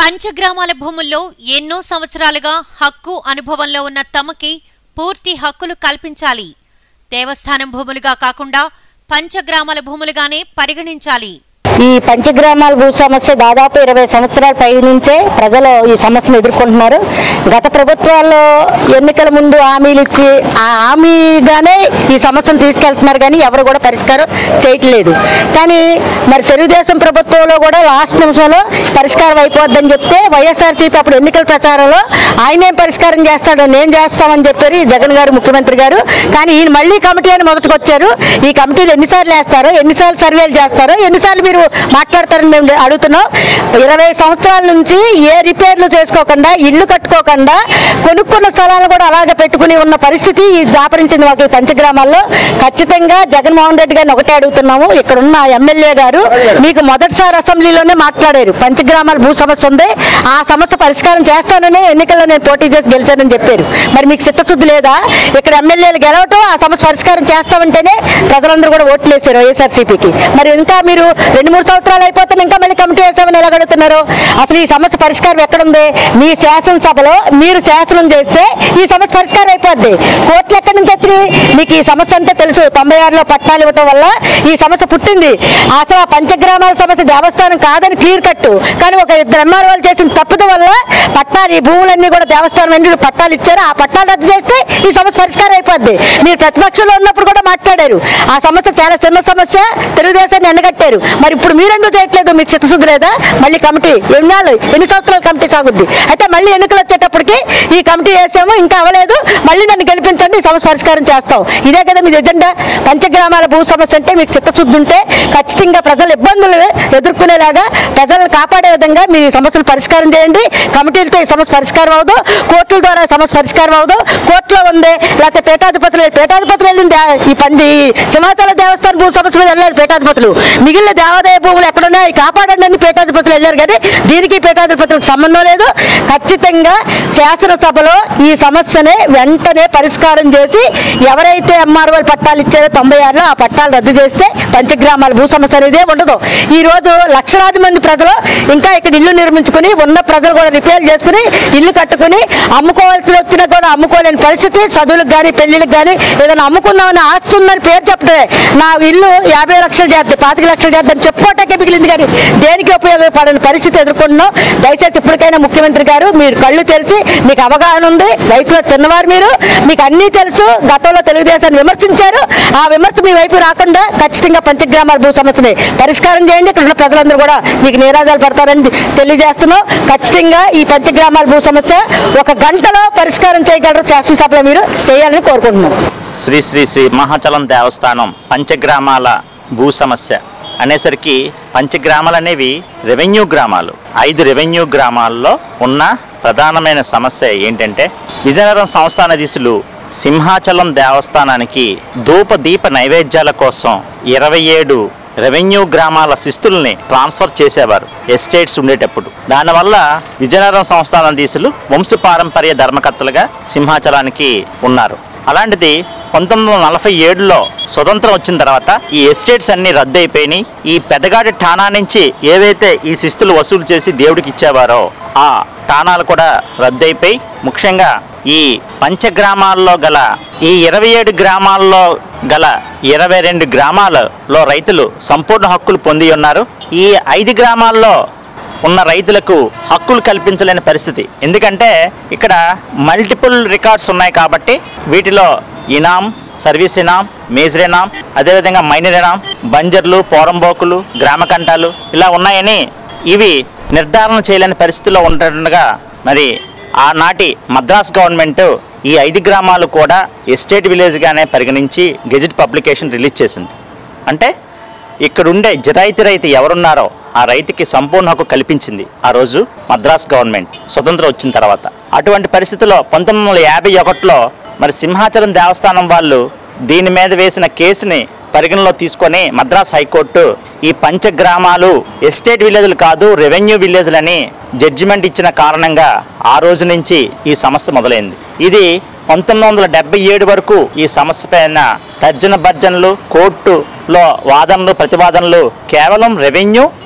పంచగ్రామాల భూముల్లో ఎన్నో సంవత్సరాలుగా హక్కు అనుభవంలో ఉన్న తమకి పూర్తి హక్కులు కల్పించాలి దేవస్థానం భూములుగా కాకుండా పంచగ్రామాల భూములుగానే పరిగణించాలి ఈ పంచగ్రామాల భూ సమస్య దాదాపు ఇరవై సంవత్సరాల పై నుంచే ప్రజలు ఈ సమస్యను ఎదుర్కొంటున్నారు గత ప్రభుత్వాల్లో ఎన్నికల ముందు హామీలు ఇచ్చి ఆ హామీగానే ఈ సమస్యను తీసుకెళ్తున్నారు కానీ ఎవరు కూడా పరిష్కారం చేయట్లేదు కానీ మరి తెలుగుదేశం ప్రభుత్వంలో కూడా లాస్ట్ నిమిషంలో పరిష్కారం అయిపోద్దని చెప్తే వైఎస్ఆర్సీపీ అప్పుడు ఎన్నికల ప్రచారంలో ఆయనేం పరిష్కారం చేస్తాడో నేను చేస్తామని చెప్పారు ఈ జగన్ గారు ముఖ్యమంత్రి గారు కానీ ఈయన మళ్ళీ కమిటీ అని మొదటికొచ్చారు ఈ కమిటీలు ఎన్నిసార్లు వేస్తారో ఎన్నిసార్లు సర్వేలు చేస్తారో ఎన్నిసార్లు మీరు మాట్లాడతారని మేము అడుగుతున్నాం ఇరవై సంవత్సరాల నుంచి ఏ రిపేర్లు చేసుకోకుండా ఇల్లు కట్టుకోకుండా కొనుక్కున్న స్థలాలు కూడా అలాగే పెట్టుకుని ఉన్న పరిస్థితి ఈ దాపరించింది మాకు ఈ పంచగ్రామాల్లో ఖచ్చితంగా జగన్మోహన్ రెడ్డి గారిని ఒకటే అడుగుతున్నాము ఇక్కడ ఉన్న ఎమ్మెల్యే గారు మీకు మొదటిసారి అసెంబ్లీలోనే మాట్లాడారు పంచగ్రామాల భూ సమస్య ఉంది ఆ సమస్య పరిష్కారం చేస్తానని ఎన్నికల్లో నేను పోటీ చేసి గెలిచానని చెప్పారు మరి మీకు చిత్తశుద్ధి లేదా ఇక్కడ ఎమ్మెల్యేలు గెలవటం ఆ సమస్య పరిష్కారం చేస్తామంటేనే ప్రజలందరూ కూడా ఓట్లు వేశారు వైఎస్ఆర్సీపీకి మరి ఇంకా మీరు రెండు మూడు సంవత్సరాలు అయిపోతే ఇంకా మళ్ళీ కమిటీ వేసామని ఎలా అడుగుతున్నారు అసలు ఈ సమస్య పరిష్కారం ఎక్కడుంది మీ శాసనసభలో మీరు శాసనం చేస్తే ఈ సమస్య పరిష్కారం అయిపోద్ది కోర్టులు ఎక్కడి నుంచి వచ్చినాయి మీకు ఈ సమస్య అంతా తెలుసు తొంభై ఆరులో పట్టాలు ఇవ్వటం వల్ల ఈ సమస్య పుట్టింది అసలు ఆ పంచగ్రామాల సమస్య దేవస్థానం కాదని క్లియర్ కట్టు కానీ ఒక ఇద్దరు ఎంఆర్ఓలు చేసిన తప్పుద వల్ల పట్టాలు ఈ భూములన్నీ కూడా దేవస్థానం అన్ని పట్టాలు ఇచ్చారు ఆ పట్టాలు రద్దు చేస్తే ఈ సమస్య పరిష్కారం అయిపోద్ది మీరు ప్రతిపక్షంలో ఉన్నప్పుడు కూడా మాట్లాడారు ఆ సమస్య చాలా చిన్న సమస్య తెలుగుదేశాన్ని ఎండగట్టారు మరి ఇప్పుడు మీరెందుకు చేయట్లేదు మీకు చిత్తశుద్ధి లేదా మళ్ళీ కమిటీ ఎన్నాళ్ళు ఎన్ని సంవత్సరాల కమిటీ సాగుద్ది అయితే మళ్ళీ ఎన్నికలు వచ్చేటప్పటికి ఈ కమిటీ వేసాము ఇంకా అవ్వలేదు మళ్ళీ నన్ను గెలిపించండి ఈ సమస్య పరిష్కారం చేస్తాం ఇదే కదా మీ ఎజెండా పంచగ్రామాల భూ సమస్య అంటే మీకు చిత్తశుద్ధి ఉంటే ఖచ్చితంగా ప్రజల ఇబ్బందులు ఎదుర్కొనేలాగా ప్రజలను కాపాడే విధంగా మీరు ఈ సమస్యలు పరిష్కారం చేయండి కమిటీలతో ఈ సమస్య పరిష్కారం అవదు కోర్టుల ద్వారా ఈ సమస్య పరిష్కారం అవదు కోర్టులో ఉంది లేకపోతే పీఠాధిపతులు పీఠాధిపతులు వెళ్ళింది ఈ పంది సింహాచల దేవస్థానం భూ సమస్య మీద వెళ్ళలేదు పీఠాధిపతులు మిగిలిన దేవాదాయ భూములు ఎక్కడున్నాయి కాపాడండి అని పీఠాధిపతులు వెళ్ళారు కానీ దీనికి పీఠాధిపతులకు సంబంధం లేదు ఖచ్చితంగా శాసనసభలో ఈ సమస్యని వెంటనే పరిష్కారం చేసి ఎవరైతే ఎంఆర్ఓ పట్టాలు ఇచ్చారో తొంభై ఆరులో ఆ పట్టాలు రద్దు చేస్తే పంచగ్రామాల భూ సమస్య అనేది ఉండదు ఈ రోజు లక్షలాది మంది ప్రజలు ఇంకా ఇక్కడ ఇల్లు నిర్మించుకుని ఉన్న ప్రజలు కూడా రిపేర్ చేసుకుని ఇల్లు కట్టుకుని అమ్ముకోవాల్సి వచ్చినా కూడా అమ్ముకోలేని పరిస్థితి చదువులకు కానీ పెళ్లిళ్ళకి కానీ ఏదైనా అమ్ముకుందామని ఆస్తి ఉందని పేరు చెప్పడే నా ఇల్లు యాభై లక్షలు చేద్దాం పాతిక లక్షలు చేద్దాం చెప్పుకోవటానికి మిగిలింది కానీ దేనికి ఉపయోగపడని పరిస్థితి ఎదుర్కొంటున్నాం దయచేసి ఇప్పటికైనా ముఖ్యమంత్రి గారు మీరు కళ్ళు తెరిచి మీకు అవగాహన ఉంది వయసులో చిన్నవారు మీరు మీకు అన్నీ తెలుసు గతంలో తెలుగుదేశాన్ని విమర్శించారు ఆ విమర్శ మీ వైపు రాకుండా ఖచ్చితంగా పంచగ్రామాల భూ సమస్యని పరిష్కారం చేయండి ఇక్కడ ఉన్న ప్రజలందరూ కూడా మీకు నీరాజాలు పడతారని తెలియజేస్తున్నాం ఖచ్చితంగా ఈ పంచగ్రామాల భూ సమస్య ఒక గంటలో పరిష్కారం చేయగలరు శాసనసభలో మీరు చేయాలని కోరుకుంటున్నాం శ్రీ శ్రీ శ్రీ మహాచలం దేవస్థానం పంచగ్రామాల భూ సమస్య అనేసరికి పంచగ్రామాలు అనేవి రెవెన్యూ గ్రామాలు ఐదు రెవెన్యూ గ్రామాల్లో ఉన్న ప్రధానమైన సమస్య ఏంటంటే విజయనగరం సంస్థానాధీశులు సింహాచలం దేవస్థానానికి ధూప దీప నైవేద్యాల కోసం ఇరవై ఏడు రెవెన్యూ గ్రామాల శిస్తుల్ని ట్రాన్స్ఫర్ చేసేవారు ఎస్టేట్స్ ఉండేటప్పుడు దానివల్ల విజయనగరం సంస్థానాధీశులు వంశపారంపర్య ధర్మకర్తలుగా సింహాచలానికి ఉన్నారు అలాంటిది పంతొమ్మిది వందల నలభై ఏడులో స్వతంత్రం వచ్చిన తర్వాత ఈ ఎస్టేట్స్ అన్ని రద్దు అయిపోయినాయి ఈ పెద్దగాడి ఠాణా నుంచి ఏవైతే ఈ శిస్తులు వసూలు చేసి దేవుడికి ఇచ్చేవారో ఆ ఠాణాలు కూడా రద్దయిపోయి ముఖ్యంగా ఈ పంచగ్రామాల్లో గల ఈ ఇరవై ఏడు గ్రామాల్లో గల ఇరవై రెండు గ్రామాలలో రైతులు సంపూర్ణ హక్కులు పొంది ఉన్నారు ఈ ఐదు గ్రామాల్లో ఉన్న రైతులకు హక్కులు కల్పించలేని పరిస్థితి ఎందుకంటే ఇక్కడ మల్టిపుల్ రికార్డ్స్ ఉన్నాయి కాబట్టి వీటిలో ఇనాం సర్వీస్ ఇనాం మేజర్ ఇనాం అదేవిధంగా మైనర్ ఇనాం బంజర్లు పోరంబోకులు గ్రామకంఠాలు ఇలా ఉన్నాయని ఇవి నిర్ధారణ చేయలేని పరిస్థితిలో ఉంటుండగా మరి ఆనాటి మద్రాస్ గవర్నమెంట్ ఈ ఐదు గ్రామాలు కూడా ఎస్టేట్ విలేజ్గానే పరిగణించి గెజిట్ పబ్లికేషన్ రిలీజ్ చేసింది అంటే ఇక్కడుండే జిరాయితీ రైతు ఎవరున్నారో ఆ రైతుకి సంపూర్ణ హక్కు కల్పించింది ఆ రోజు మద్రాస్ గవర్నమెంట్ స్వతంత్రం వచ్చిన తర్వాత అటువంటి పరిస్థితిలో పంతొమ్మిది వందల యాభై ఒకటిలో మరి సింహాచలం దేవస్థానం వాళ్ళు దీని మీద వేసిన కేసుని పరిగణలో తీసుకొని మద్రాస్ హైకోర్టు ఈ పంచగ్రామాలు ఎస్టేట్ విలేజ్లు కాదు రెవెన్యూ విలేజ్లని జడ్జిమెంట్ ఇచ్చిన కారణంగా ఆ రోజు నుంచి ఈ సమస్య మొదలైంది ఇది పంతొమ్మిది వందల డెబ్బై ఏడు వరకు ఈ సమస్య పైన తర్జన భర్జనలు కోర్టులో వాదనలు ప్రతివాదనలు కేవలం రెవెన్యూ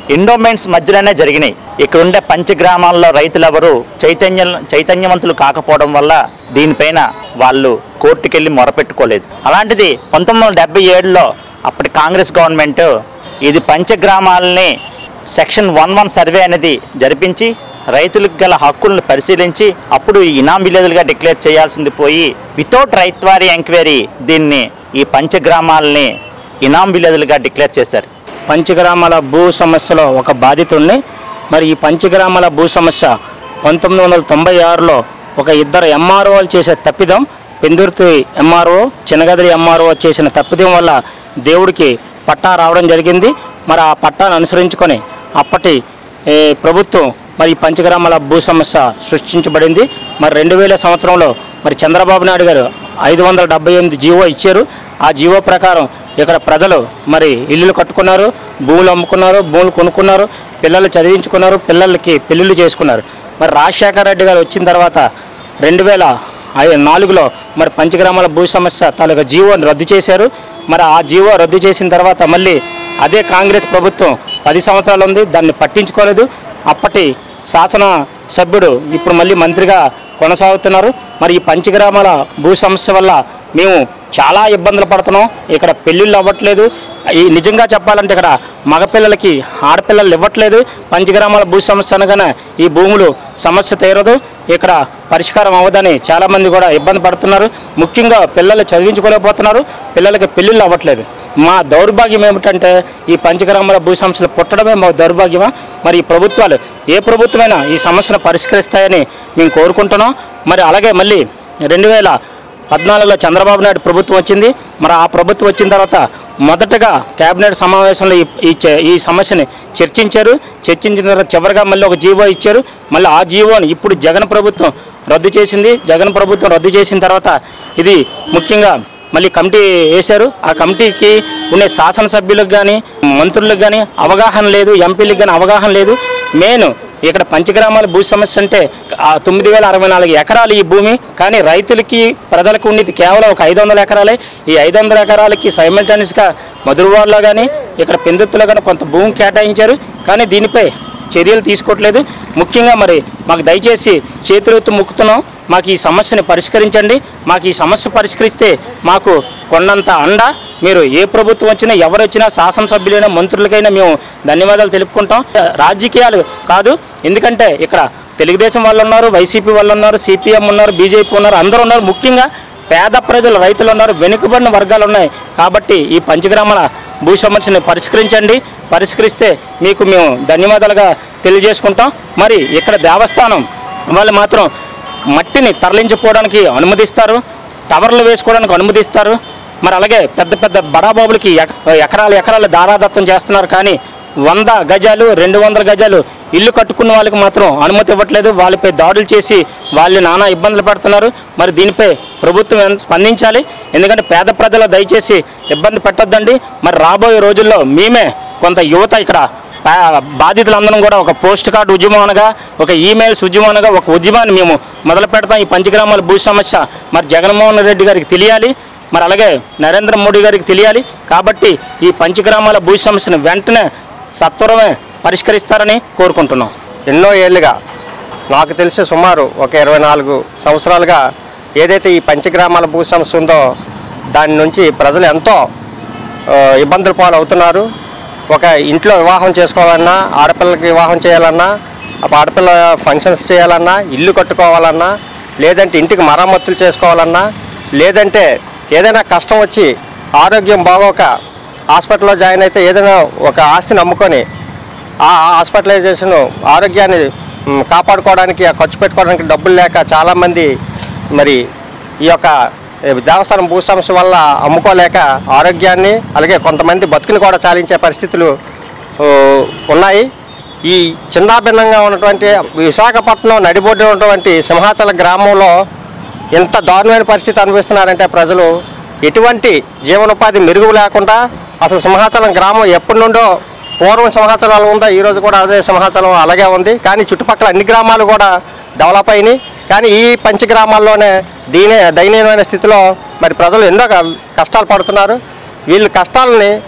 ఎండోమెంట్స్ మధ్యలోనే జరిగినాయి ఇక్కడ ఉండే పంచగ్రామాల్లో రైతులెవరు చైతన్య చైతన్యవంతులు కాకపోవడం వల్ల దీనిపైన వాళ్ళు కోర్టుకెళ్ళి మొరపెట్టుకోలేదు అలాంటిది పంతొమ్మిది వందల డెబ్బై ఏడులో అప్పటి కాంగ్రెస్ గవర్నమెంట్ ఇది పంచగ్రామాలని సెక్షన్ వన్ వన్ సర్వే అనేది జరిపించి రైతులకు గల హక్కులను పరిశీలించి అప్పుడు ఈ ఇనాం విలేజ్లుగా డిక్లేర్ చేయాల్సింది పోయి వితౌట్ రైత్వారీ ఎంక్వైరీ దీన్ని ఈ పంచగ్రామాలని ఇనాం విలేజ్లుగా డిక్లేర్ చేశారు పంచగ్రామాల భూ సమస్యలో ఒక బాధితుడిని మరి ఈ పంచగ్రామాల భూ సమస్య పంతొమ్మిది వందల తొంభై ఆరులో ఒక ఇద్దరు ఎంఆర్ఓలు చేసే తప్పిదం పెందుర్తి ఎంఆర్ఓ చిన్నగదిరి ఎంఆర్ఓ చేసిన తప్పిదం వల్ల దేవుడికి పట్టా రావడం జరిగింది మరి ఆ పట్టాను అనుసరించుకొని అప్పటి ఏ, ప్రభుత్వం మరి ఈ పంచగ్రామాల భూ సమస్య సృష్టించబడింది మరి రెండు వేల సంవత్సరంలో మరి చంద్రబాబు నాయుడు గారు ఐదు వందల డెబ్బై ఎనిమిది జీవో ఇచ్చారు ఆ జీవో ప్రకారం ఇక్కడ ప్రజలు మరి ఇల్లులు కట్టుకున్నారు భూములు అమ్ముకున్నారు భూములు కొనుక్కున్నారు పిల్లలు చదివించుకున్నారు పిల్లలకి పెళ్ళిళ్ళు చేసుకున్నారు మరి రాజశేఖర రెడ్డి గారు వచ్చిన తర్వాత రెండు వేల ఐ- నాలుగులో మరి పంచగ్రామాల భూ సమస్య తాలూకా జీవోని రద్దు చేశారు మరి ఆ జీవో రద్దు చేసిన తర్వాత మళ్ళీ అదే కాంగ్రెస్ ప్రభుత్వం పది సంవత్సరాలు ఉంది దాన్ని పట్టించుకోలేదు అప్పటి శాసన సభ్యుడు ఇప్పుడు మళ్ళీ మంత్రిగా కొనసాగుతున్నారు మరి ఈ పంచగ్రామాల భూ సమస్య వల్ల మేము చాలా ఇబ్బందులు పడుతున్నాం ఇక్కడ పెళ్ళిళ్ళు అవ్వట్లేదు ఈ నిజంగా చెప్పాలంటే ఇక్కడ మగపిల్లలకి ఆడపిల్లలు ఇవ్వట్లేదు పంచగ్రామాల భూ సమస్య అనగానే ఈ భూములు సమస్య తీరదు ఇక్కడ పరిష్కారం అవ్వదని చాలామంది కూడా ఇబ్బంది పడుతున్నారు ముఖ్యంగా పిల్లలు చదివించుకోలేకపోతున్నారు పిల్లలకి పెళ్ళిళ్ళు అవ్వట్లేదు మా దౌర్భాగ్యం ఏమిటంటే ఈ పంచగ్రామాల భూ సమస్యలు పుట్టడమే మా దౌర్భాగ్యమా మరి ఈ ప్రభుత్వాలు ఏ ప్రభుత్వమైనా ఈ సమస్యను పరిష్కరిస్తాయని మేము కోరుకుంటున్నాం మరి అలాగే మళ్ళీ రెండు వేల పద్నాలుగులో చంద్రబాబు నాయుడు ప్రభుత్వం వచ్చింది మరి ఆ ప్రభుత్వం వచ్చిన తర్వాత మొదటగా కేబినెట్ సమావేశంలో ఈ ఈ చ- ఈ సమస్యని చర్చించారు చర్చించిన తర్వాత చివరిగా మళ్ళీ ఒక జీవో ఇచ్చారు మళ్ళీ ఆ జీవోని ఇప్పుడు జగన్ ప్రభుత్వం రద్దు చేసింది జగన్ ప్రభుత్వం రద్దు చేసిన తర్వాత ఇది ముఖ్యంగా మళ్ళీ కమిటీ వేశారు ఆ కమిటీకి ఉండే శాసనసభ్యులకు కానీ మంత్రులకు కానీ అవగాహన లేదు ఎంపీలకు కానీ అవగాహన లేదు మెయిన్ ఇక్కడ పంచగ్రామాల భూ సమస్య అంటే ఆ తొమ్మిది వేల అరవై నాలుగు ఎకరాలు ఈ భూమి కానీ రైతులకి ప్రజలకు ఉండేది కేవలం ఒక ఐదు వందల ఎకరాలే ఈ ఐదు వందల ఎకరాలకి సైమల్టేనియస్గా మధురవాడలో కానీ ఇక్కడ పెందుత్తులో కానీ కొంత భూమి కేటాయించారు కానీ దీనిపై చర్యలు తీసుకోవట్లేదు ముఖ్యంగా మరి మాకు దయచేసి చేతులెత్తు మొక్కుతున్నాం మాకు ఈ సమస్యని పరిష్కరించండి మాకు ఈ సమస్య పరిష్కరిస్తే మాకు కొండంత అండ మీరు ఏ ప్రభుత్వం వచ్చినా ఎవరు వచ్చినా శాసనసభ్యులైనా మంత్రులకైనా మేము ధన్యవాదాలు తెలుపుకుంటాం రాజకీయాలు కాదు ఎందుకంటే ఇక్కడ తెలుగుదేశం వాళ్ళు ఉన్నారు వైసీపీ వాళ్ళు ఉన్నారు సిపిఎం ఉన్నారు బీజేపీ ఉన్నారు అందరూ ఉన్నారు ముఖ్యంగా పేద ప్రజలు రైతులు ఉన్నారు వెనుకబడిన వర్గాలు ఉన్నాయి కాబట్టి ఈ పంచగ్రామాల భూ సమస్యని పరిష్కరించండి పరిష్కరిస్తే మీకు మేము ధన్యవాదాలుగా తెలియజేసుకుంటాం మరి ఇక్కడ దేవస్థానం వాళ్ళు మాత్రం మట్టిని తరలించిపోవడానికి అనుమతిస్తారు టవర్లు వేసుకోవడానికి అనుమతిస్తారు మరి అలాగే పెద్ద పెద్ద బడాబాబులకి ఎక- ఎకరాలు ఎకరాలు దారాదత్తం చేస్తున్నారు కానీ వంద గజాలు రెండు వందల గజాలు ఇల్లు కట్టుకున్న వాళ్ళకి మాత్రం అనుమతి ఇవ్వట్లేదు వాళ్ళపై దాడులు చేసి వాళ్ళు నానా ఇబ్బందులు పడుతున్నారు మరి దీనిపై ప్రభుత్వం ఎంత స్పందించాలి ఎందుకంటే పేద ప్రజలు దయచేసి ఇబ్బంది పెట్టొద్దండి మరి రాబోయే రోజుల్లో మేమే కొంత యువత ఇక్కడ పా- బాధితులందరం కూడా ఒక పోస్ట్ కార్డు ఉద్యమం అనగా ఒక ఈమెయిల్స్ ఉద్యమం అనగా ఒక ఉద్యమాన్ని మేము మొదలు పెడతాం ఈ పంచగ్రామాల భూ సమస్య మరి జగన్మోహన్ రెడ్డి గారికి తెలియాలి మరి అలాగే నరేంద్ర మోడీ గారికి తెలియాలి కాబట్టి ఈ పంచగ్రామాల భూ సమస్యను వెంటనే సత్వరమే పరిష్కరిస్తారని కోరుకుంటున్నాం ఎన్నో ఏళ్ళుగా నాకు తెలిసి సుమారు ఒక ఇరవై నాలుగు సంవత్సరాలుగా ఏదైతే ఈ పంచగ్రామాల భూ సమస్య ఉందో దాని నుంచి ప్రజలు ఎంతో ఆ, ఇబ్బందుల పాలు అవుతున్నారు ఒక ఇంట్లో వివాహం చేసుకోవాలన్నా ఆడపిల్లకి వివాహం చేయాలన్నా ఆ ఆడపిల్ల ఫంక్షన్స్ చేయాలన్నా ఇల్లు కట్టుకోవాలన్నా లేదంటే ఇంటికి మరమ్మతులు చేసుకోవాలన్నా లేదంటే ఏదైనా కష్టం వచ్చి ఆరోగ్యం బాగోక హాస్పిటల్లో జాయిన్ అయితే ఏదైనా ఒక ఆస్తిని అమ్ముకొని ఆ హాస్పిటలైజేషన్ ఆరోగ్యాన్ని మ్, కాపాడుకోవడానికి ఆ ఖర్చు పెట్టుకోవడానికి డబ్బులు లేక చాలామంది మరి ఈ యొక్క ఏ, దేవస్థానం భూ సమస్య వల్ల అమ్ముకోలేక ఆరోగ్యాన్ని అలాగే కొంతమంది బతుకుని కూడా చాలించే పరిస్థితులు ఓ, ఉన్నాయి ఈ చిన్నాభిన్నంగా ఉన్నటువంటి విశాఖపట్నం నడిబొడ్డున ఉన్నటువంటి సింహాచల గ్రామంలో ఎంత దారుణమైన పరిస్థితి అనుభవిస్తున్నారంటే ప్రజలు ఎటువంటి జీవనోపాధి మెరుగు లేకుండా అసలు సింహాచలం గ్రామం ఎప్పటి నుండో పూర్వం సింహాచలం అలా ఉందో ఈ రోజు కూడా అదే సింహాచలం అలాగే ఉంది కానీ చుట్టుపక్కల అన్ని గ్రామాలు కూడా డెవలప్ అయినాయి కానీ ఈ పంచ గ్రామాల్లోనే దీనే దయనీయమైన స్థితిలో మరి ప్రజలు ఎన్నో క- కష్టాలు పడుతున్నారు వీళ్ళ కష్టాలని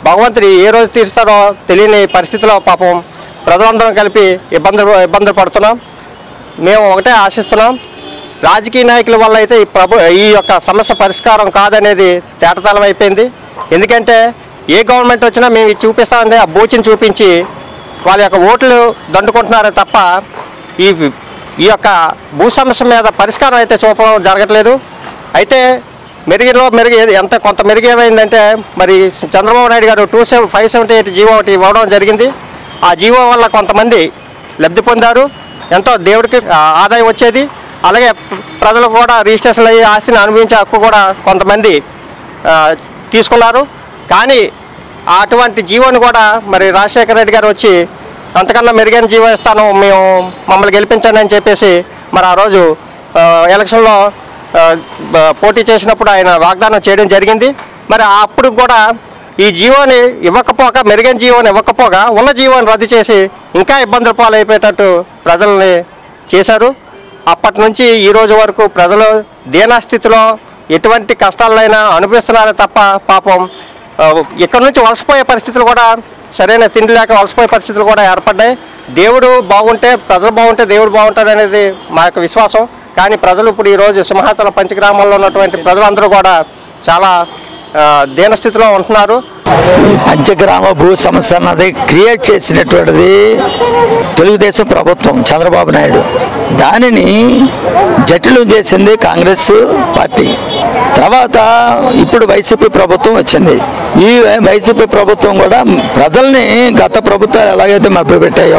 భగవంతుడు ఏ రోజు తీరుస్తారో తెలియని పరిస్థితిలో పాపం ప్రజలందరం కలిపి ఇబ్బందులు ఇబ్బందులు పడుతున్నాం మేము ఒకటే ఆశిస్తున్నాం రాజకీయ నాయకుల వల్ల అయితే ఈ ప్రభు ఈ యొక్క సమస్య పరిష్కారం కాదనేది తేటతలం అయిపోయింది ఎందుకంటే ఏ గవర్నమెంట్ వచ్చినా మేము ఇది చూపిస్తామంటే ఆ బూచిని చూపించి వాళ్ళ యొక్క ఓట్లు దండుకుంటున్నారే తప్ప ఈ ఈ యొక్క భూ సమస్య మీద పరిష్కారం అయితే చూపడం జరగట్లేదు అయితే మెరుగిలో మెరుగు ఏది- ఎంత కొంత మెరుగు ఏమైందంటే మరి చంద్రబాబు నాయుడు గారు two seven five seventy eight GO ఒకటి ఇవ్వడం జరిగింది ఆ జీవో వల్ల కొంతమంది లబ్ధి పొందారు ఎంతో దేవుడికి ఆ, ఆదాయం వచ్చేది అలాగే ప్ర- ప్రజలకు కూడా రిజిస్ట్రేషన్ అయ్యి ఆస్తిని అనుభవించే హక్కు కూడా కొంతమంది ఆ, తీసుకున్నారు కానీ అటువంటి జీవోని కూడా మరి రాజశేఖర రెడ్డి గారు వచ్చి అంతకన్నా మెరుగైన జీవో ఇస్తాను మేము మమ్మల్ని గెలిపించండి అని చెప్పేసి మరి ఆ రోజు ఆ, ఎలక్షన్లో ఆ, బ- పోటీ చేసినప్పుడు ఆయన వాగ్దానం చేయడం జరిగింది మరి అప్పుడు కూడా ఈ జీవోని ఇవ్వకపోగా మెరుగైన జీవోని ఇవ్వకపోగా ఉన్న జీవోని రద్దు చేసి ఇంకా ఇబ్బందుల పాలైపోయేటట్టు ప్రజల్ని చేశారు అప్పటి నుంచి ఈ రోజు వరకు ప్రజలు దీనాస్థితిలో ఎటువంటి కష్టాలైనా అనుభవిస్తున్నారే తప్ప పాపం ఆ, ఇక్కడ నుంచి వలసపోయే పరిస్థితులు కూడా సరైన తిండి లేక వలసపోయే పరిస్థితులు కూడా ఏర్పడ్డాయి దేవుడు బాగుంటే ప్రజలు బాగుంటే దేవుడు బాగుంటాడు అనేది మా యొక్క విశ్వాసం కానీ ప్రజలు ఇప్పుడు ఈరోజు సింహాచలం పంచగ్రామాల్లో ఉన్నటువంటి ప్రజలందరూ కూడా చాలా ఆ, దీనస్థితిలో ఉంటున్నారు ఈ పంచగ్రామ భూ సమస్య అన్నది క్రియేట్ చేసినటువంటిది తెలుగుదేశం ప్రభుత్వం చంద్రబాబు నాయుడు దానిని జటిలం చేసింది కాంగ్రెస్ పార్టీ తర్వాత ఇప్పుడు వైసీపీ ప్రభుత్వం వచ్చింది ఈ వైసీపీ ప్రభుత్వం కూడా ప్రజల్ని గత ప్రభుత్వాలు ఎలాగైతే మభ్య పెట్టాయో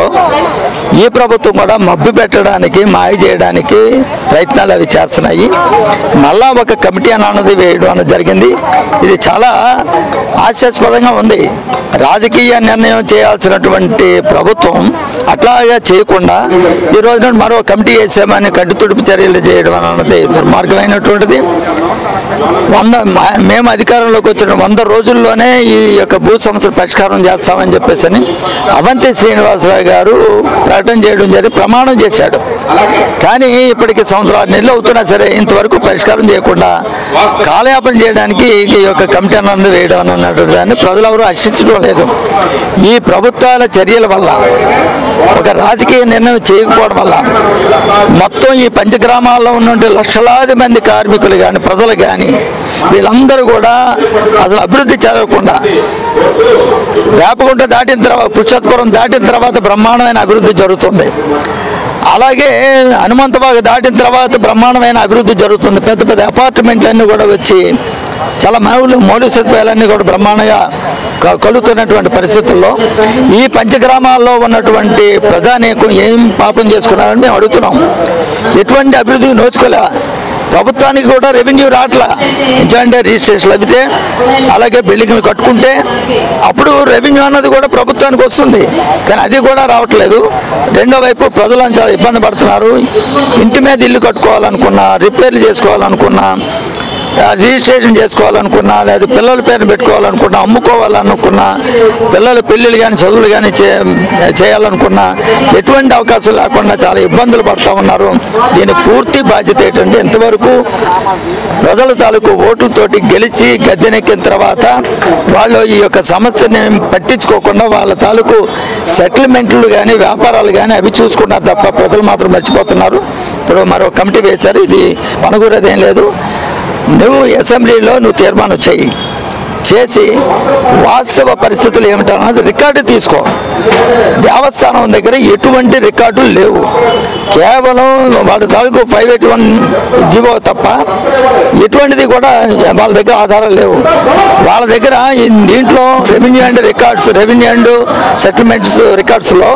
ఈ ప్రభుత్వం కూడా మభ్య పెట్టడానికి మాయ చేయడానికి ప్రయత్నాలు అవి చేస్తున్నాయి మళ్ళా ఒక కమిటీ అని అన్నది వేయడం అన్నది జరిగింది ఇది చాలా హాస్యాస్పదంగా ఉంది రాజకీయ నిర్ణయం చేయాల్సినటువంటి ప్రభుత్వం అట్లాగా చేయకుండా ఈ రోజున మరో కమిటీ వేసామని కట్టు తుడుపు చర్యలు చేయడం అన్నది దుర్మార్గమైనటువంటిది వంద మా- మేము అధికారంలోకి వచ్చిన వంద రోజుల్లోనే ఈ యొక్క భూ సమస్యల పరిష్కారం చేస్తామని చెప్పేసి అని అవంతి శ్రీనివాసరావు గారు ప్రకటన చేయడం జరిగి ప్రమాణం చేశాడు కానీ ఇప్పటికి సంవత్సరాలు నెలలు అవుతున్నా సరే ఇంతవరకు పరిష్కారం చేయకుండా కాలయాపన చేయడానికి ఈ యొక్క కమిటీ అన్నది వేయడం అన్నట్టు దాన్ని ప్రజలు ఎవరు హర్షించడం లేదు ఈ ప్రభుత్వాల చర్యల వల్ల ఒక రాజకీయ నిర్ణయం చేయకపోవడం వల్ల మొత్తం ఈ పంచగ్రామాల్లో ఉన్నటువంటి లక్షలాది మంది కార్మికులు కానీ ప్రజలు కానీ వీళ్ళందరూ కూడా అసలు అభివృద్ధి చెందకుండా వేపగుంట దాటిన తర్వాత పురుషోత్తపురం దాటిన తర్వాత బ్రహ్మాండమైన అభివృద్ధి జరుగుతుంది అలాగే హనుమంతబాగ్ దాటిన తర్వాత బ్రహ్మాండమైన అభివృద్ధి జరుగుతుంది పెద్ద పెద్ద అపార్ట్మెంట్లన్నీ కూడా వచ్చి చాలా మౌలు మౌలిక సదుపాయాలన్నీ కూడా బ్రహ్మాండంగా క- కలుగుతున్నటువంటి పరిస్థితుల్లో ఈ పంచగ్రామాల్లో ఉన్నటువంటి ప్రజానీకం ఏం పాపం చేసుకున్నారని మేము అడుగుతున్నాం ఎటువంటి అభివృద్ధికి నోచుకోలే ప్రభుత్వానికి కూడా రెవెన్యూ రావట్లా ఎందుకంటే రిజిస్ట్రేషన్లు అయితే అలాగే బిల్డింగ్లు కట్టుకుంటే అప్పుడు రెవెన్యూ అన్నది కూడా ప్రభుత్వానికి వస్తుంది కానీ అది కూడా రావట్లేదు రెండో వైపు ప్రజలు చాలా ఇబ్బంది పడుతున్నారు ఇంటి మీద ఇల్లు కట్టుకోవాలనుకున్నా రిపేర్లు చేసుకోవాలనుకున్నా ఆ, రిజిస్ట్రేషన్ చేసుకోవాలనుకున్నా లేదా పిల్లల పేరు పెట్టుకోవాలనుకున్నా అమ్ముకోవాలనుకున్నా పిల్లల పెళ్ళిళ్ళు కానీ చదువులు కానీ చే చేయాలనుకున్నా ఎటువంటి అవకాశం లేకుండా చాలా ఇబ్బందులు పడుతూ ఉన్నారు దీని పూర్తి బాధ్యత ఏంటంటే ఇంతవరకు ప్రజల తాలూకు ఓట్లతోటి గెలిచి గద్దెనెక్కిన తర్వాత వాళ్ళు ఈ యొక్క సమస్యని పట్టించుకోకుండా వాళ్ళ తాలూకు సెటిల్మెంట్లు కానీ వ్యాపారాలు కానీ అవి చూసుకున్నారు తప్ప ప్రజలు మాత్రం మర్చిపోతున్నారు ఇప్పుడు మరో కమిటీ వేశారు ఇది పనుగురదేం లేదు నువ్వు అసెంబ్లీలో నువ్వు తీర్మానం చెయ్యి చేసి వాస్తవ పరిస్థితులు ఏమిటన్నది రికార్డు తీసుకో దేవస్థానం దగ్గర ఎటువంటి రికార్డులు లేవు కేవలం వాళ్ళ తాలూకు ఫైవ్ ఎయిటీ వన్ జీవో తప్ప ఎటువంటిది కూడా వాళ్ళ దగ్గర ఆధారాలు లేవు వాళ్ళ దగ్గర ఈ దీంట్లో revenue and records revenue and settlements రికార్డ్స్లో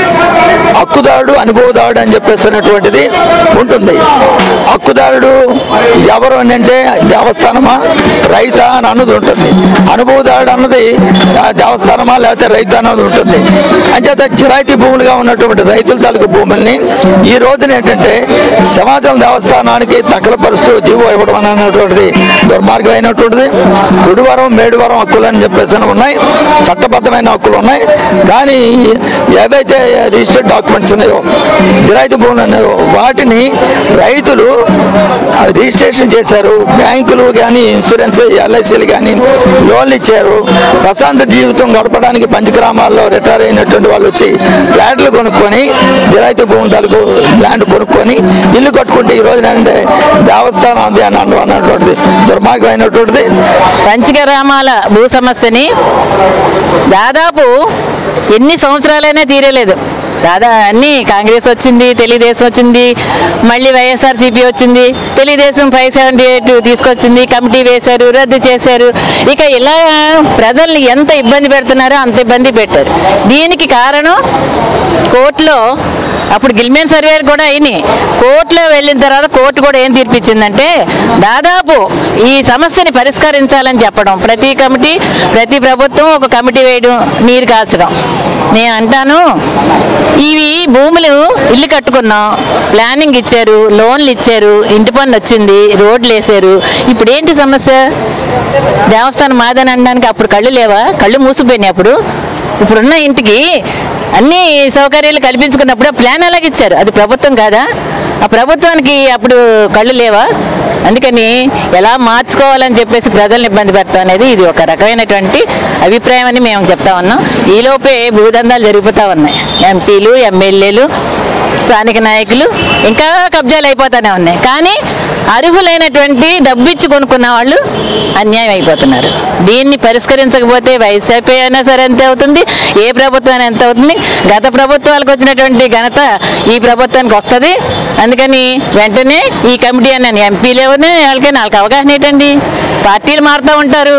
హక్కుదారుడు అనుభవదారుడు అని చెప్పేసినటువంటిది ఉంటుంది హక్కుదారుడు ఎవరు అని అంటే దేవస్థానమా రైతా అని అన్నది ఉంటుంది అనుభవదారుడు అన్నది ఆ, దేవస్థానమా లేకపోతే రైతు అన్నది ఉంటుంది అంచేత చిరాయితీ భూములుగా ఉన్నటువంటి రైతుల తాలూకు భూముల్ని ఈ రోజున ఏంటంటే సింహాచలం దేవస్థానానికి తగలపరుస్తూ జీవో ఇవ్వడం అనేటువంటిది దుర్మార్గమైనటువంటిది గుడివరం మేడివరం హక్కులు అని చెప్పేసి అని ఉన్నాయి చట్టబద్ధమైన హక్కులు ఉన్నాయి కానీ ఏవైతే రిజిస్టర్డ్ డాక్యుమెంట్స్ ఉన్నాయో జిరాయితీ భూములు ఉన్నాయో వాటిని రైతులు రిజిస్ట్రేషన్ చేశారు బ్యాంకులు కానీ ఇన్సూరెన్స్ ఎల్ఐసీలు కానీ లోన్లు ఇచ్చారు ప్రశాంత జీవితం గడపడానికి పంచగ్రామాల్లో రిటైర్ అయినటువంటి వాళ్ళు వచ్చి ఫ్లాట్లు కొనుక్కొని జిరాయితీ భూమి తాలూకు ల్యాండ్ కొనుక్కొని ఇల్లు కట్టుకుంటే ఈ రోజున అంటే దేవస్థానం ఉంది అని అన్న- అన్నటువంటిది దుర్మార్గమైనటువంటిది పంచగ్రామాల భూ సమస్యని దాదాపు ఎన్ని సంవత్సరాలైనా తీరలేదు దాదా అన్ని కాంగ్రెస్ వచ్చింది తెలుగుదేశం వచ్చింది మళ్ళీ వైఎస్ఆర్సీపీ వచ్చింది తెలుగుదేశం ఫైవ్ సెవెంటీ ఎయిట్ తీసుకొచ్చింది కమిటీ వేశారు రద్దు చేశారు ఇక ఇలా ప్రజల్ని ఎంత ఇబ్బంది పెడుతున్నారో అంత ఇబ్బంది పెట్టారు దీనికి కారణం కోర్టులో అప్పుడు గిల్మెన్ సర్వేలు కూడా అయినాయి కోర్టులో వెళ్ళిన తర్వాత కోర్టు కూడా ఏం తీర్పిచ్చిందంటే దాదాపు ఈ సమస్యని పరిష్కరించాలని చెప్పడం ప్రతి కమిటీ ప్రతి ప్రభుత్వం ఒక కమిటీ వేయడం నీరు కాల్చడం నేను అంటాను ఇవి భూములు ఇల్లు కట్టుకున్నాం ప్లానింగ్ ఇచ్చారు లోన్లు ఇచ్చారు ఇంటి పన్ను వచ్చింది రోడ్లు వేసారు ఇప్పుడు ఏంటి సమస్య దేవస్థానం మాదని అనడానికి అప్పుడు కళ్ళు లేవా కళ్ళు మూసిపోయినాయి అప్పుడు ఇప్పుడున్న ఇంటికి అన్ని సౌకర్యాలు కల్పించుకున్నప్పుడు ఆ ప్లాన్ అలాగే ఇచ్చారు అది ప్రభుత్వం కాదా ఆ ప్రభుత్వానికి అప్పుడు కళ్ళు లేవా అందుకని ఎలా మార్చుకోవాలని చెప్పేసి ప్రజల్ని ఇబ్బంది పెడతాం అనేది ఇది ఒక రకమైనటువంటి అభిప్రాయం అని మేము చెప్తా ఉన్నాం ఈలోపే భూదందాలు జరిగిపోతా ఉన్నాయి ఎంపీలు ఎమ్మెల్యేలు స్థానిక నాయకులు ఇంకా కబ్జాలు అయిపోతూనే ఉన్నాయి కానీ అర్హులైనటువంటి డబ్బు ఇచ్చి కొనుక్కున్న వాళ్ళు అన్యాయం అయిపోతున్నారు దీన్ని పరిష్కరించకపోతే వైసీపీ అయినా సరే ఎంత అవుతుంది ఏ ప్రభుత్వం అయినా ఎంత అవుతుంది గత ప్రభుత్వాలకు వచ్చినటువంటి ఘనత ఈ ప్రభుత్వానికి వస్తుంది అందుకని వెంటనే ఈ కమిటీ అన్నాను ఎంపీలేవనే వాళ్ళకైనా వాళ్ళకి అవగాహన ఏంటండి పార్టీలు మారుతూ ఉంటారు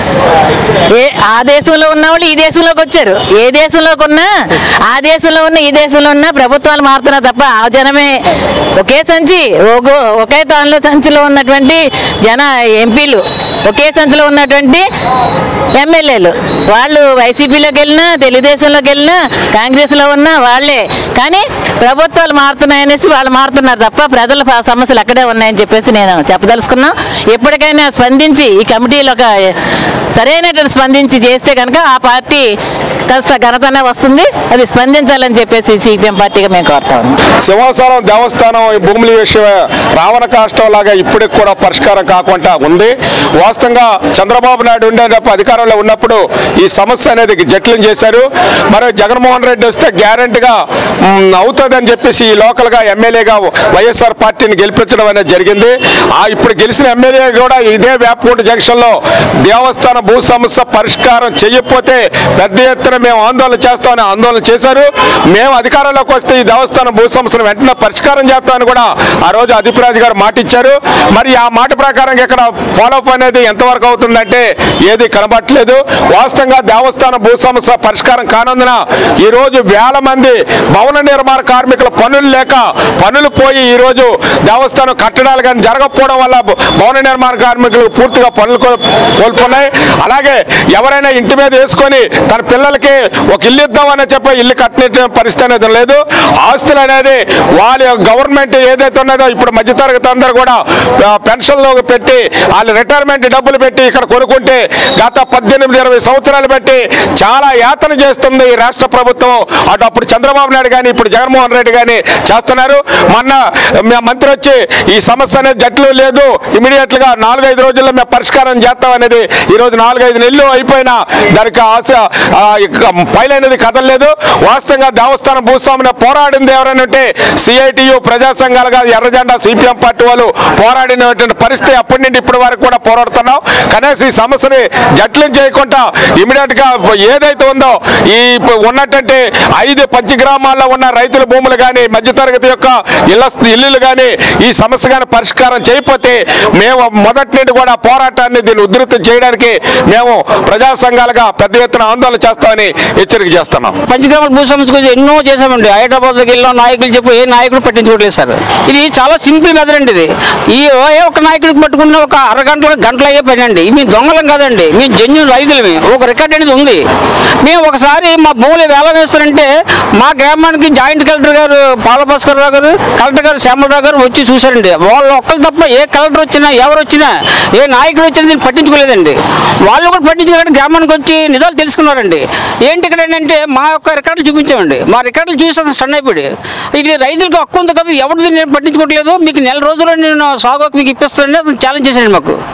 ఏ ఆ దేశంలో ఉన్న వాళ్ళు ఈ దేశంలోకి వచ్చారు ఏ దేశంలోకి ఉన్నా ఆ దేశంలో ఉన్న ఈ దేశంలో ఉన్న ప్రభుత్వాలు మారుతున్నారు తప్ప ఆ జనమే ఒకే సంచి ఓగో ఒకే తానులో సంచిలో ఉన్నటువంటి జన ఎంపీలు ఒకే సంచిలో ఉన్నటువంటి ఎమ్మెల్యేలు వాళ్ళు వైసీపీలోకి వెళ్ళినా తెలుగుదేశంలోకి వెళ్ళినా కాంగ్రెస్లో ఉన్నా వాళ్ళే కానీ ప్రభుత్వాలు మారుతున్నాయనేసి వాళ్ళు మారుతున్నారు తప్ప ప్రజల ప- సమస్యలు అక్కడే ఉన్నాయని చెప్పేసి నేను చెప్పదలుచుకున్నా ఎప్పటికైనా స్పందించి ఈ కమిటీలు ఒక సరైనటువంటి స్పందించి చేస్తే కనుక ఆ పార్టీ కాస్త ఘనతనే వస్తుంది అది స్పందించాలని చెప్పేసి సిపిఎం పార్టీగా మేము కోరుతా ఉన్నాం సింహాసనం దేవస్థానం ఈ భూముల విషయం రావణ కాష్టం లాగా ఇప్పటికి కూడా పరిష్కారం కాకుండా ఉంది వాస్తవంగా చంద్రబాబు నాయుడు ఉండేటప్పుడు అధికారంలో ఉన్నప్పుడు ఈ సమస్య అనేది జట్లం చేశారు మరి జగన్మోహన్ రెడ్డి వస్తే గ్యారంటీగా అవుతుందని చెప్పేసి ఈ లోకల్గా ఎమ్మెల్యేగా వైఎస్ఆర్ పార్టీని గెలిపించడం అనేది జరిగింది ఆ ఇప్పుడు గెలిచిన ఎమ్మెల్యే కూడా ఇదే వేపకోట జంక్షన్లో దేవస్థాన భూ సమస్య పరిష్కారం చేయకపోతే పెద్ద ఎత్తున మేము ఆందోళన చేస్తామని ఆందోళన చేశారు మేము అధికారంలోకి వస్తే ఈ దేవస్థాన భూ సమస్యను వెంటనే పరిష్కారం చేస్తామని కూడా ఆ రోజు అధిపరాజు గారు మాట ఇచ్చారు మరి ఆ మాట ప్రకారం ఇక్కడ ఫాలో అప్ అనేది ఎంతవరకు అవుతుందంటే ఏది కనబట్టలేదు వాస్తవంగా దేవస్థాన భూ సమస్య పరిష్కారం కానందున ఈ రోజు వేల మంది భవన నిర్మాణ కార్మికుల పనులు లేక పనులు పోయి ఈ రోజు దేవస్థానం కట్టడాలు కానీ జరగకపోవడం వల్ల భవన నిర్మాణ కార్మికులు పూర్తిగా పనులు కో- కోల్పోన్నాయి అలాగే ఎవరైనా ఇంటి మీద వేసుకొని తన పిల్లలకి ఒక ఇల్లు ఇద్దామని చెప్పి ఇల్లు కట్టిన పరిస్థితి అనేది లేదు ఆస్తులు అనేది వాళ్ళ గవర్నమెంట్ ఏదైతే ఉన్నదో ఇప్పుడు మధ్యతరగతి అందరూ కూడా ఆ, పెన్షన్లో పెట్టి వాళ్ళు రిటైర్మెంట్ డబ్బులు పెట్టి ఇక్కడ కొనుక్కుంటే గత పద్దెనిమిది ఇరవై సంవత్సరాలు పెట్టి చాలా యాతన చేస్తుంది ఈ రాష్ట్ర ప్రభుత్వం అటు అప్పుడు చంద్రబాబు నాయుడు కానీ ఇప్పుడు జగన్మోహన్ రెడ్డి కానీ చేస్తున్నారు మొన్న మా మంత్రి వచ్చి ఈ సమస్య అనేది జట్లు లేదు ఇమీడియట్ గా నాలుగైదు రోజుల్లో మేము పరిష్కారం చేస్తాం అనేది ఈ రోజు నాలుగైదు నెలలు అయిపోయినా దానికి ఆశ ఆ, ఇక ఫైల్ అనేది కదలలేదు వాస్తవంగా దేవస్థానం భూస్వామిని పోరాడింది ఎవరైనా ఉంటే సిఐటియు ప్రజా సంఘాలుగా ఎర్రజెండా సిపిఎం పార్టీ వాళ్ళు పోరాడినటువంటి పరిస్థితి అప్పటి నుండి ఇప్పటి వరకు కూడా పోరాడుతున్నాం కనీసం ఈ సమస్యని జట్లం చేయకుండా ఇమీడియట్ గా ఏదైతే ఉందో ఈ ప- ఉన్నటువంటి ఐదు పంచగ్రామాల్లో ఉన్న రైతుల భూములు కానీ మధ్యతరగతి యొక్క ఇళ్ల ఇల్లులు కానీ ఈ సమస్య కానీ పరిష్కారం చేయకపోతే మేము మొదటి నుండి కూడా పోరాటాన్ని దీన్ని ఉధృతం చేయడానికి మేము ప్రజా సంఘాలుగా పెద్ద ఎత్తున ఆందోళన చేస్తామని హెచ్చరిక చేస్తున్నాం పంచగ్రామాల భూ సమస్య గురించి ఎన్నో చేశామండి హైదరాబాద్కి వెళ్ళిన నాయకులు చెప్పు ఏ నాయకుడు పట్టించుకోవట్లేదు సార్ ఇది చాలా సింపుల్ మెథడ్ అండి ఇది ఈ ఏ ఒక్క నాయకుడికి పట్టుకున్న ఒక అరగంట గంటలు అయ్యే పని అండి మేము దొంగలం కాదండి మేము జెన్యున్ రైతులమే ఒక రికార్డ్ అనేది ఉంది మేము ఒకసారి మా భూములు వేలం వేస్తారంటే మా గ్రామానికి జాయింట్ కలెక్టర్ గారు పాలభాస్కర్ రావు గారు కలెక్టర్ గారు శ్యామలరావు గారు వచ్చి చూశారండి వాళ్ళు ఒక్కరు తప్ప ఏ కలెక్టర్ వచ్చినా ఎవరు వచ్చినా ఏ నాయకుడు వచ్చినా దీన్ని పట్టించుకోలేదండి వాళ్ళు కూడా పట్టించుకోలేదండి గ్రామానికి వచ్చి నిజాలు తెలుసుకున్నారండి ఏంటి ఇక్కడ ఏంటంటే మా యొక్క రికార్డులు చూపించామండి మా రికార్డులు చూసి అసలు స్టన్ అయిపోయి ఇది రైతులకు హక్కు ఉంది కదా ఎవరు దీన్ని పట్టించుకోవట్లేదు మీకు నెల రోజుల్లో నేను సాగు హక్కు మీకు ఇప్పిస్తానని అతను ఛాలెంజ్ చేశాడు మాకు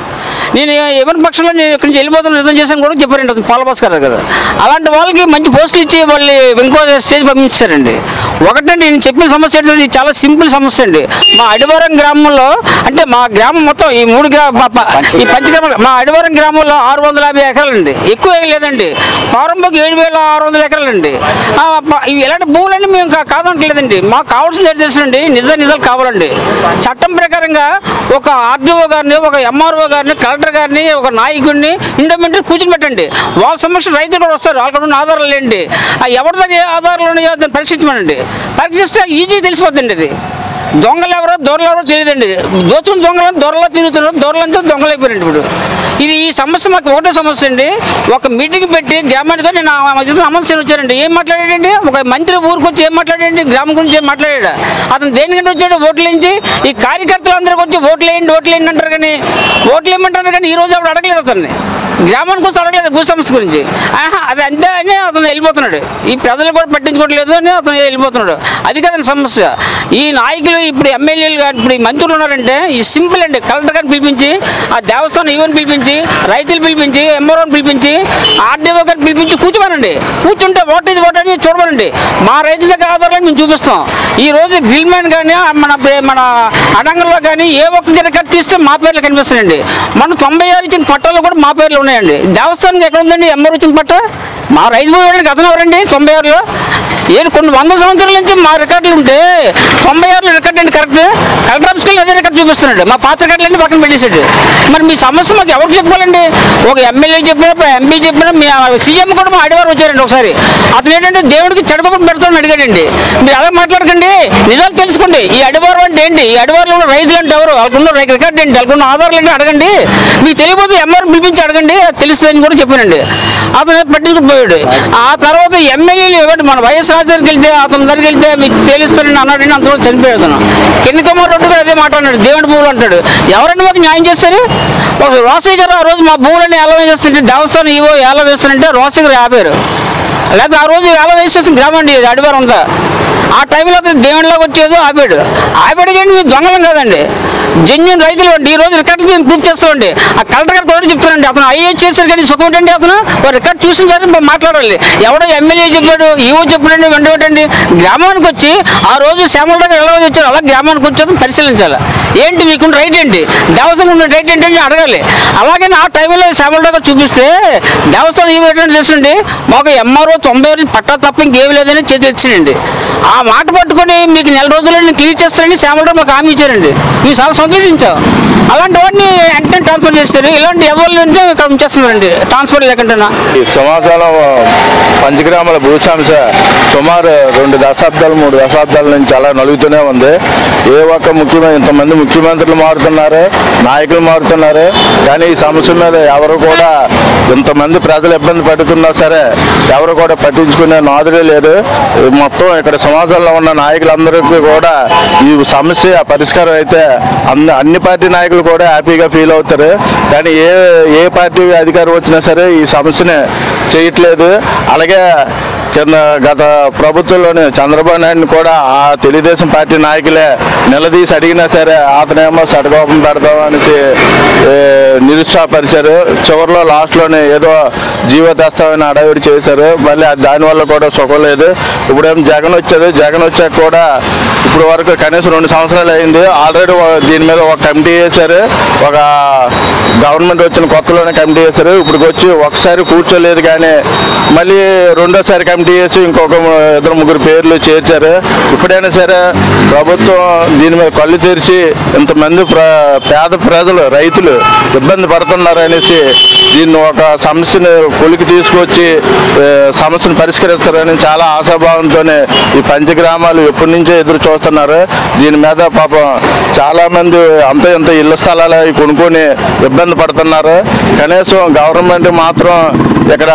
నేను ఎవరి పక్షంలో నేను ఇక్కడి నుంచి వెళ్ళిపోతాను రిజైన్ చేశాను కూడా చెప్పారండి అతను పాలబాస్ గారు కదా అలాంటి వాళ్ళకి మంచి పోస్టులు ఇచ్చి వాళ్ళు ఇంకో స్టేజ్ పంపించారండి ఒకటంటే నేను చెప్పిన సమస్య ఏంటంటే ఇది చాలా సింపుల్ సమస్య అండి మా అడివారం గ్రామంలో అంటే మా గ్రామం మొత్తం ఈ మూడు గ్రా ప- ప- ఈ పంచగ్రామ మా అడివారం గ్రామంలో ఆరు వందల యాభై ఎకరాలండి ఎక్కువ ఏం లేదండి ప్రారంభకు ఏడు వేల ఆరు వందల ఎకరాలండి ఆ, ప- ఇవి ఎలాంటి భూములన్నీ మేము కా- కాదనట్లేదండి మాకు కావాల్సింది ఏంటి తెలుసండి నిజ నిజాలు కావాలండి చట్టం ప్రకారంగా ఒక ఆర్డీఓ గారిని ఒక ఎంఆర్ఓ గారిని కలెక్టర్ గారిని ఒక నాయకుడిని ఇండోమెంట్ కూర్చొని పెట్టండి వాళ్ళ సమస్య రైతులు కూడా వస్తారు వాళ్ళకి ఉన్న ఆధారాలు ఏంటి ఆ ఎవరి దగ్గర ఏ ఆధారాలు ఉన్నాయో దాన్ని పరీక్షించమనండి పరీక్షిస్తే ఈజీ తెలిసిపోద్దండి ఇది దొంగలు ఎవరో దొరలు ఎవరో తెలియదండి దోచుకుని దొంగలు దొరలో తిరుగుతున్నారు దొరలంతా దొంగలు అయిపోయారండి ఇప్పుడు ఇది ఈ సమస్య మాకు ఒకటే సమస్య అండి ఒక మీటింగ్ పెట్టి గ్రామానికి నేను ఆ మధ్యలో అమర్శని వచ్చారండి ఏం మాట్లాడాడండి ఒక మంత్రి ఊరికి వచ్చి ఏం మాట్లాడండి గ్రామం గురించి ఏం మాట్లాడాడు అతను దేనికంటే వచ్చాడు ఓట్లు వేయించి ఈ కార్యకర్తలు అందరికి వచ్చి ఓట్లు వేయండి ఓట్లు వేయండి అంటారు కానీ ఓట్లు వేయమంటారు కానీ ఈ రోజు అప్పుడు అడగలేదు అతన్ని గ్రామానికి వచ్చి అడగలేదు భూ సమస్య గురించి ఆహా, అది అంతే అని అతను వెళ్ళిపోతున్నాడు ఈ ప్రజలు కూడా పట్టించుకోవట్లేదు అని అతను వెళ్ళిపోతున్నాడు అది కదండి సమస్య ఈ నాయకులు ఇప్పుడు ఎమ్మెల్యేలు కానీ ఇప్పుడు ఈ మంత్రులు ఉన్నారంటే ఈ సింపుల్ అండి కలెక్టర్ గారిని పిలిపించి ఆ దేవస్థానం ఈవెన్ పిలిపించి రైతులు పిలిపించి ఎంఆర్ఓని పిలిపించి ఆర్డీఓ గారిని పిలిపించి కూర్చోమనండి కూర్చుంటే ఓటేజ్ ఓట్ అని చూడమనండి మా రైతుల దగ్గర ఆధారాలు మేము చూపిస్తాం ఈ రోజు గ్రిల్ మ్యాన్ కానీ మన మన అడంగంలో కానీ ఏ ఒక్క గిరకట్ తీస్తే మా పేర్లు కనిపిస్తాయండి మన తొంభై ఆరు ఇచ్చిన పట్టాలు కూడా మా పేర్లు ఉన్నాయండి దేవస్థానం ఎక్కడ ఉందండి ఎంఆర్ ఇచ్చిన పట్ట మా రైతు పోయాడు అతను ఎవరండి తొంభై ఆరులో ఏడు కొన్ని వందల సంవత్సరాల నుంచి మా రికార్డులు ఉంటే తొంభై ఆరులో రికార్డు అండి కరెక్ట్ కలెక్టర్ ఆఫీస్కి వెళ్ళి అదే రికార్డు చూపిస్తున్నాడు మా పాత రికార్డులన్నీ పక్కన పెట్టేశాడు మరి మీ సమస్య మాకు ఎవరికి చెప్పుకోవాలండి ఒక ఎమ్మెల్యే చెప్పినా ఎంపీ చెప్పినా మీ సీఎం కూడా మా అడివారు వచ్చారండి ఒకసారి అతను ఏంటంటే దేవుడికి చెడగొప్ప పెడతామని అడిగాడండి మీరు అలా మాట్లాడకండి నిజాలు తెలుసుకోండి ఈ అడివారు అంటే ఏంటి ఈ అడివారులో ఉన్న రైతులు అంటే ఎవరు వాళ్ళకున్న రికార్డు ఏంటి వాళ్ళకున్న ఆధారాలు ఏంటి అడగండి మీకు తెలియకపోతే ఎంఆర్ పిలిపించి అడగండి అది తెలుస్తుందని కూడా చెప్పానండి అతను పట్టించుకుపోయాడు ఆ తర్వాత ఎమ్మెల్యేలు ఇవ్వండి మన వైఎస్ రాజానికి వెళ్తే అతని దగ్గరికి వెళ్తే మీకు తెలుస్తారని అన్నాడని అంతలో చనిపోయాడు అతను కింద కుమార్ రెడ్డి కూడా అదే మాట అన్నాడు దేవుడి భూములు అంటాడు ఎవరండి మాకు న్యాయం చేస్తారు ఒక రోసయ్య గారు ఆ రోజు మా భూములని ఎలా వేస్తుంటే దేవస్థానం ఇవో ఎలా వేస్తానంటే రోసయ్య గారు ఆపారు లేకపోతే ఆ రోజు ఎలా వేసేసిన గ్రామం అండి ఇది అడివారు ఉందా ఆ టైంలో అతను దేవుడిలోకి వచ్చేదో ఆపాడు ఆపాడు కానీ మీరు దొంగలం కాదండి జెన్యున్ రైతులు అండి ఈ రోజు రికార్డు మేము ప్రూఫ్ చేస్తామండి ఆ కలెక్టర్ గారు కూడా చెప్తానండి అతను ఐఏఎస్ చేశారు కానీ సుఖం ఏంటండి అతను ఒక రికార్డ్ చూసిన తర్వాత మేము మాట్లాడాలి ఎవడో ఎమ్మెల్యే చెప్పాడు ఈవో చెప్పాడండి వెంట పెట్టండి గ్రామానికి వచ్చి ఆ రోజు శ్యామల దగ్గర ఎలా వచ్చారు అలా గ్రామానికి వచ్చి అతను పరిశీలించాలి ఏంటి మీకున్న రైట్ ఏంటి దేవస్థానం ఉన్న రైట్ ఏంటి అని అడగాలి అలాగే ఆ టైంలో శ్యామల దగ్గర చూపిస్తే దేవస్థానం ఈవో ఏంటంటే చేసండి మాకు ఎంఆర్ఓ తొంభై రోజులు పట్టా తప్ప ఇంకేం లేదని చేతి తెచ్చిండండి ఆ మాట పట్టుకొని మీకు నెల రోజుల్లో నేను క్లియర్ చేస్తానని శ్యామల మాకు హామీ ఇచ్చారండి మేము చాలా సంతోషించాం అలాంటి వాడిని వెంటనే ట్రాన్స్ఫర్ చేస్తారు ఇలాంటి ఎవరి నుంచి ఇక్కడ ఉంచేస్తున్నారండి ట్రాన్స్ఫర్ లేకుండా ఈ సమాచారం పంచగ్రామాల భూసాంశ సుమారు రెండు దశాబ్దాలు మూడు దశాబ్దాల నుంచి అలా నలుగుతూనే ఉంది ఏ ఒక్క ముఖ్యమైన ఇంతమంది ముఖ్యమంత్రులు మారుతున్నారు నాయకులు మారుతున్నారు కానీ ఈ సమస్య మీద ఎవరు కూడా ఇంతమంది ప్రజలు ఇబ్బంది పడుతున్నా సరే ఎవరు కూడా పట్టించుకునే నాదుడే లేదు ఈ మొత్తం ఇక్కడ సమాజంలో ఉన్న నాయకులందరికీ కూడా ఈ సమస్య పరిష్కారం అయితే అన్ని అన్ని పార్టీ నాయకులు కూడా హ్యాపీగా ఫీల్ అవుతారు కానీ ఏ ఏ పార్టీ అధికారం వచ్చినా సరే ఈ సమస్యని చేయట్లేదు అలాగే కింద గత ప్రభుత్వంలోని చంద్రబాబు నాయుడుని కూడా ఆ తెలుగుదేశం పార్టీ నాయకులే నిలదీసి అడిగినా సరే అతనేమో సటకోపం పెడతాం అనేసి ఏ, నిరుత్సాహపరిచారు చివరిలో లాస్ట్లోనే ఏదో జీవో తెస్తామని అడవిడి చేశారు మళ్ళీ అది దానివల్ల కూడా సుఖం లేదు ఇప్పుడేమో జగన్ వచ్చారు జగన్ వచ్చాక కూడా ఇప్పుడు వరకు కనీసం రెండు సంవత్సరాలు అయింది ఆల్రెడీ దీని మీద ఒక కమిటీ వేశారు ఒక గవర్నమెంట్ వచ్చిన కొత్తలోనే కమిటీ వేశారు ఇప్పుడు వచ్చి ఒకసారి కూర్చోలేదు కానీ మళ్ళీ రెండోసారి కమిటీ వేసి ఇంకొక ఇద్దరు ముగ్గురు పేర్లు చేర్చారు ఇప్పుడైనా సరే ప్రభుత్వం దీని మీద కళ్ళు తెరిచి ఇంతమంది ప్ర పేద ప్రజలు రైతులు ఇబ్బంది పడుతున్నారు అనేసి దీన్ని ఒక సమస్యను కొలికి తీసుకొచ్చి ఏ, సమస్యను పరిష్కరిస్తారని చాలా ఆశాభావంతోనే ఈ పంచగ్రామాలు ఎప్పటి నుంచో ఎదురు చూస్తున్నారు దీని మీద పాపం చాలా మంది అంత ఇంత ఇళ్ల స్థలాలు అవి కొనుక్కొని ఇబ్బంది పడుతున్నారు కనీసం గవర్నమెంట్ మాత్రం ఇక్కడ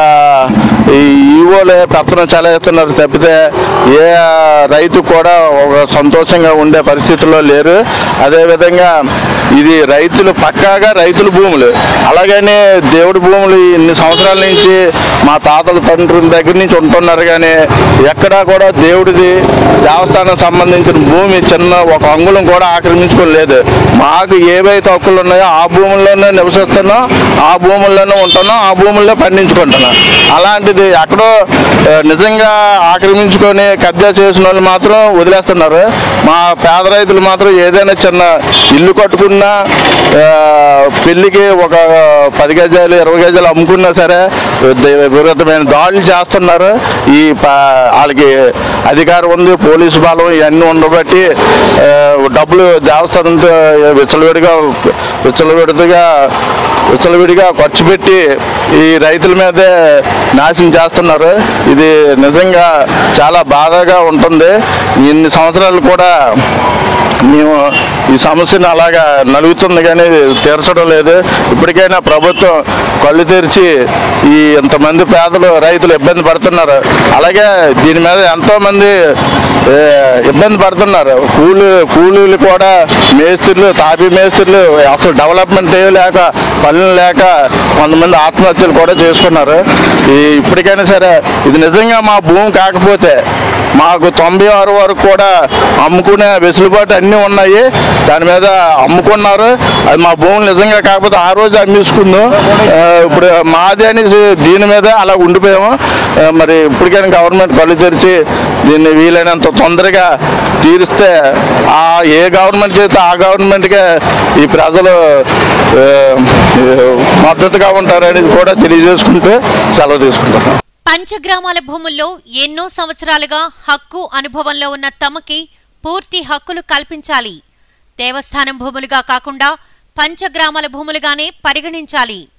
ఈ ఈవోలే పెత్తనం చలేస్తున్నారు తప్పితే ఏ రైతు కూడా ఒక సంతోషంగా ఉండే పరిస్థితిలో లేరు అదేవిధంగా ఇది రైతులు పక్కాగా రైతుల భూములు అలాగని దేవుడి భూములు ఇన్ని సంవత్సరాల నుంచి మా తాతల తండ్రుల దగ్గర నుంచి ఉంటున్నారు కానీ ఎక్కడా కూడా దేవుడిది దేవస్థానం సంబంధించిన భూమి చిన్న ఒక అంగుళం కూడా ఆక్రమించుకొని లేదు మాకు ఏవైతే హక్కులు ఉన్నాయో ఆ భూముల్లోనే నివసిస్తున్నాం ఆ భూముల్లోనే ఉంటున్నాం ఆ భూముల్లో పండించుకుంటున్నాం అలాంటిది ఎక్కడో ఆ, నిజంగా ఆక్రమించుకొని కబ్జా చేసిన వాళ్ళు మాత్రం వదిలేస్తున్నారు మా పేద రైతులు మాత్రం ఏదైనా చిన్న ఇల్లు కట్టుకున్నా ఆ, పెళ్లికి ఒక పది గజాలు ఇరవై గజాలు అమ్ముకున్నా సరే ద- విపరీతమైన దాడులు చేస్తున్నారు ఈ ప- వాళ్ళకి అధికారం ఉంది పోలీసు బలం ఇవన్నీ ఉండబట్టి ఆ, డబ్బులు దేవస్థానంతో విచ్చలవిడిగా విచ్చలవిడిగా విచ్చలవిడిగా ఖర్చు పెట్టి ఈ రైతుల మీదే నాశనం చేస్తున్నారు ఇది నిజంగా చాలా బాధగా ఉంటుంది ఇన్ని సంవత్సరాలు కూడా మేము ఈ సమస్యను అలాగా నలుగుతుంది కానీ తీర్చడం లేదు ఇప్పటికైనా ప్రభుత్వం కళ్ళు తెరిచి ఈ ఇంతమంది పేదలు రైతులు ఇబ్బంది పడుతున్నారు అలాగే దీని మీద ఎంతోమంది ఏ, ఇబ్బంది పడుతున్నారు కూలీ కూలీలు కూడా మేస్త్రులు తాపీ మేస్త్రులు అసలు డెవలప్మెంట్ ఏమీ లేక పనులు లేక కొంతమంది ఆత్మహత్యలు కూడా చేసుకున్నారు ఈ ఇప్పటికైనా సరే ఇది నిజంగా మా భూమి కాకపోతే మాకు తొంభై ఆరు వరకు కూడా అమ్ముకునే వెసులుబాటు అన్నీ ఉన్నాయి దాని మీద అమ్ముకున్నారు అది మా భూములు నిజంగా కాకపోతే ఆ రోజు అమ్మేసుకుందాం ఆ, ఇప్పుడు మాది అని దీని మీద అలా ఉండిపోయాము ఆ, మరి ఇప్పటికైనా గవర్నమెంట్ కళ్ళు తెరిచి దీన్ని వీలైనంత తొందరగా తీరిస్తే ఆ ఏ గవర్నమెంట్ చేస్తే ఆ గవర్నమెంట్కే ఈ ప్రజలు ఆ, మద్దతుగా ఉంటారనేది కూడా తెలియజేసుకుంటూ సెలవు తీసుకుంటున్నాం పంచగ్రామాల భూముల్లో ఎన్నో సంవత్సరాలుగా హక్కు అనుభవంలో ఉన్న తమకి పూర్తి హక్కులు కల్పించాలి దేవస్థానం భూములుగా కాకుండా పంచగ్రామాల భూములుగానే పరిగణించాలి